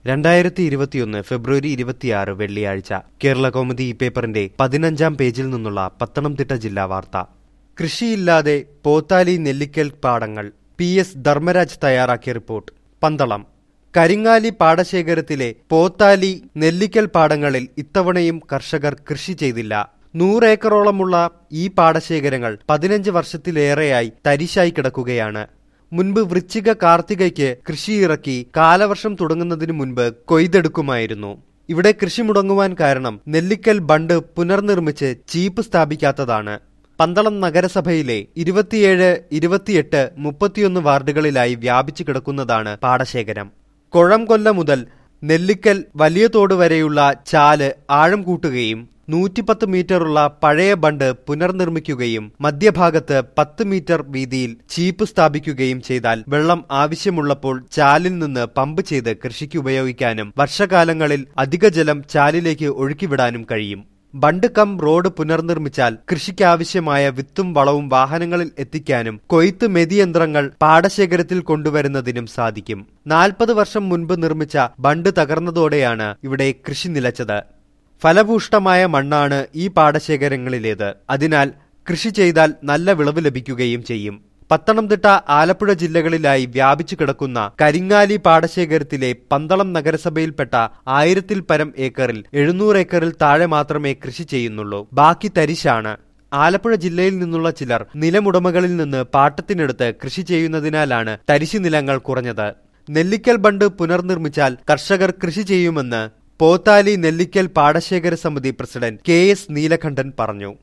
രണ്ടായിരത്തി ഇരുപത്തിയൊന്ന് ഫെബ്രുവരി ഇരുപത്തിയാറ് വെള്ളിയാഴ്ച കേരള കൗമുദി ഈ പേപ്പറിന്റെ പതിനഞ്ചാം പേജിൽ നിന്നുള്ള പത്തനംതിട്ട ജില്ലാ വാർത്ത കൃഷിയില്ലാതെ പോത്താലി നെല്ലിക്കൽ പാടങ്ങൾ പി എസ് ധർമ്മരാജ് തയ്യാറാക്കിയ റിപ്പോർട്ട് പന്തളം കരിങ്ങാലി പാടശേഖരത്തിലെ പോത്താലി നെല്ലിക്കൽ പാടങ്ങളിൽ ഇത്തവണയും കർഷകർ കൃഷി ചെയ്തില്ല നൂറേക്കറോളമുള്ള ഈ പാടശേഖരങ്ങൾ പതിനഞ്ച് വർഷത്തിലേറെയായി തരിശായി കിടക്കുകയാണ് മുൻപ് വൃശ്ചിക കാർത്തികയ്ക്ക് കൃഷിയിറക്കി കാലവർഷം തുടങ്ങുന്നതിനു മുൻപ് കൊയ്തെടുക്കുമായിരുന്നു ഇവിടെ കൃഷി മുടങ്ങുവാൻ കാരണം നെല്ലിക്കൽ ബണ്ട് പുനർനിർമ്മിച്ച് ചീപ്പ് സ്ഥാപിക്കാത്തതാണ് പന്തളം നഗരസഭയിലെ ഇരുപത്തിയേഴ് ഇരുപത്തിയെട്ട് മുപ്പത്തിയൊന്ന് വാർഡുകളിലായി വ്യാപിച്ചു കിടക്കുന്നതാണ് പാടശേഖരം കൊഴംകൊല്ല മുതൽ നെല്ലിക്കൽ വലിയ തോട് വരെയുള്ള ചാല് ആഴം കൂട്ടുകയും നൂറ്റിപ്പത്ത് മീറ്ററുള്ള പഴയ ബണ്ട് പുനർനിർമ്മിക്കുകയും മധ്യഭാഗത്ത് പത്ത് മീറ്റർ വീതിയിൽ ചീപ്പ് സ്ഥാപിക്കുകയും ചെയ്താൽ വെള്ളം ആവശ്യമുള്ളപ്പോൾ ചാലിൽ നിന്ന് പമ്പ് ചെയ്ത് കൃഷിക്ക് ഉപയോഗിക്കാനും വർഷകാലങ്ങളിൽ അധിക ജലം ചാലിലേക്ക് ഒഴുക്കിവിടാനും കഴിയും ബണ്ട് കം റോഡ് പുനർനിർമ്മിച്ചാൽ കൃഷിക്കാവശ്യമായ വിത്തും വളവും വാഹനങ്ങളിൽ എത്തിക്കാനും കൊയ്ത്ത് മെതിയന്ത്രങ്ങൾ പാടശേഖരത്തിൽ കൊണ്ടുവരുന്നതിനും സാധിക്കും നാൽപ്പത് വർഷം മുൻപ് നിർമ്മിച്ച ബണ്ട് തകർന്നതോടെയാണ് ഇവിടെ കൃഷി നിലച്ചത് ഫലഭൂഷ്ടമായ മണ്ണാണ് ഈ പാടശേഖരങ്ങളിലേത് അതിനാൽ കൃഷി ചെയ്താൽ നല്ല വിളവ് ലഭിക്കുകയും ചെയ്യും പത്തനംതിട്ട ആലപ്പുഴ ജില്ലകളിലായി വ്യാപിച്ചു കിടക്കുന്ന കരിങ്ങാലി പാടശേഖരത്തിലെ പന്തളം നഗരസഭയിൽപ്പെട്ട ആയിരത്തിൽ പരം ഏക്കറിൽ എഴുന്നൂറ് ഏക്കറിൽ താഴെ മാത്രമേ കൃഷി ചെയ്യുന്നുള്ളൂ ബാക്കി തരിശാണ് ആലപ്പുഴ ജില്ലയിൽ നിന്നുള്ള ചിലർ നിലമുടമകളിൽ നിന്ന് പാട്ടത്തിനെടുത്ത് കൃഷി ചെയ്യുന്നതിനാലാണ് തരിശു നിലങ്ങൾ കുറഞ്ഞത് നെല്ലിക്കൽ ബണ്ട് പുനർനിർമ്മിച്ചാൽ കർഷകർ കൃഷി ചെയ്യുമെന്ന് പോത്താലി നെല്ലിക്കൽ പാടശേഖര സമിതി പ്രസിഡന്റ് കെ എസ് നീലകണ്ഠൻ പറഞ്ഞു